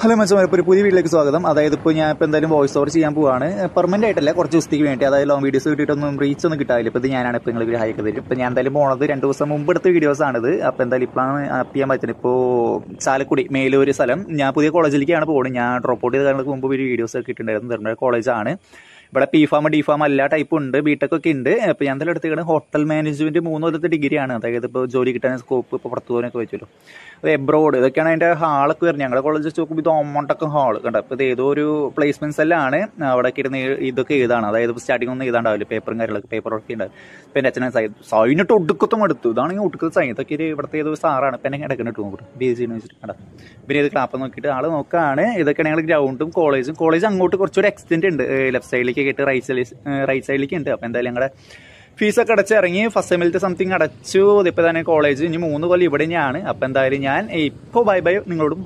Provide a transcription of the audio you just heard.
hello മച്ചമാർ ഇപ്പോൾ ഒരു പുതിയ വീട്ടിലേക്ക് സ്വാഗതം അതായത് ഇപ്പോൾ ഞാൻ ഇപ്പോൾ എന്തായാലും വോയിസ് ഓവർ ചെയ്യാൻ പോവാണ് പെർമനന്റ് ആയിട്ടല്ല കുറച്ച് ദിവസത്തേക്ക് വേണ്ടി അതായത് ലോങ് വീഡിയോസ് കിട്ടിയിട്ടൊന്നും റീച്ച് ഒന്നും കിട്ടാറില്ല ഇപ്പോൾ ഇത് ഞാനാണ് ഇപ്പോൾ നിങ്ങൾക്ക് ഹായ്ക്ക് തരും ഇപ്പോൾ ഞാൻ എന്തായാലും പോണത് രണ്ട് ദിവസം മുമ്പ് എടുത്ത വീഡിയോസ് ആണിത് അപ്പോൾ എന്തായാലും ഇപ്പോഴാണ് ആപ്പ് ചെയ്യാൻ പറ്റുന്നത് ഇപ്പോൾ ചാലക്കുടി മേലൂർ സ്ഥലം ഞാൻ പുതിയ കോളേജിലേക്കാണ് പോകുന്നത് ഞാൻ ഡ്രോപ്പ് ഔട്ട് ചെയ്ത കാരണങ്ങൾക്ക് മുമ്പ് ഒരു വീഡിയോസ് ഒക്കെ ഇട്ടിട്ടുണ്ടായിരുന്നു ധർമ്മ കോളേജാണ് ഇവിടെ പി ഫാം ഡി ഫാം എല്ലാ ടൈപ്പും ഉണ്ട് ബിടെക് ഒക്കെ ഉണ്ട് അപ്പോൾ ഞാൻ എന്തായാലും എടുത്തേക്കുന്നത് ഹോട്ടൽ മാനേജ്മെന്റ് മൂന്ന് കൊല്ലത്തെ ഡിഗ്രിയാണ് അതായത് ഇപ്പോൾ ജോലി കിട്ടാൻ സ്കോപ്പ് ഇപ്പോൾ പുറത്തു പോകാനൊക്കെ പറ്റുമല്ലോ അത് എബ്രോഡ് ഇതൊക്കെയാണ് അതിന്റെ ഹാളൊക്കെ വരുന്നത് ഞങ്ങളുടെ കോളേജ് വെച്ച് നോക്കുമ്പോൾ ഇത് ഒമൗണ്ടൊക്കെ ഹാൾ കണ്ടോ അപ്പോൾ ഇത് ഏതോ ഒരു പ്ലേസ്മെന്റ്സ് എല്ലാം ആണ് അവിടെ ഇരുന്ന് ഇതൊക്കെ എഴുതാണ് അതായത് സ്റ്റാർട്ടിംഗ് ഒന്നും എഴുതാണ്ടാവില്ല പേപ്പറും കാര്യങ്ങളൊക്കെ പേപ്പർ വർക്ക് ഉണ്ടാവും ഇപ്പം എൻ്റെ അച്ഛനെ സൈൻ സൈനിട്ട് ഒടുക്കത്തും എടുത്തു ഇതാണെങ്കിൽ ഒടുക്കത്തെ സൈൻ ഇതൊക്കെ ഒരു ഇവിടുത്തെ ഏതോ സാറാണ് ഇപ്പം എന്നെ കിടക്കുന്നുണ്ട് നോക്കും ബി എസ് സി യൂണിവേഴ്സിറ്റി കണ്ട പിന്നെ ഇത് ക്ലാപ്പ് നോക്കിയിട്ട് ആൾ നോക്കുകയാണ് ഇതൊക്കെ ഞങ്ങൾ ഗ്രൗണ്ടും കോളേജും കോളേജ് അങ്ങോട്ട് കുറച്ചൊരു എക്സ്റ്റെൻഡ് ഉണ്ട് ലെഫ്റ്റ് സൈഡിലേക്ക് കേട്ട് റൈറ്റ് സൈഡിൽ റൈറ്റ് സൈഡിലേക്ക് ഉണ്ട് അപ്പോൾ എന്തായാലും ഞങ്ങളുടെ ഫീസൊക്കെ അടച്ച് ഇറങ്ങി ഫസ്റ്റ് സെമിലത്തെ സംതിങ് അടച്ചു ഇതിപ്പോൾ തന്നെ കോളേജ് ഇനി മൂന്ന് കൊല്ലം ഇവിടെ തന്നെയാണ് അപ്പോൾ എന്തായാലും ഞാൻ ഇപ്പോൾ ബൈ ബൈ നിങ്ങളോടും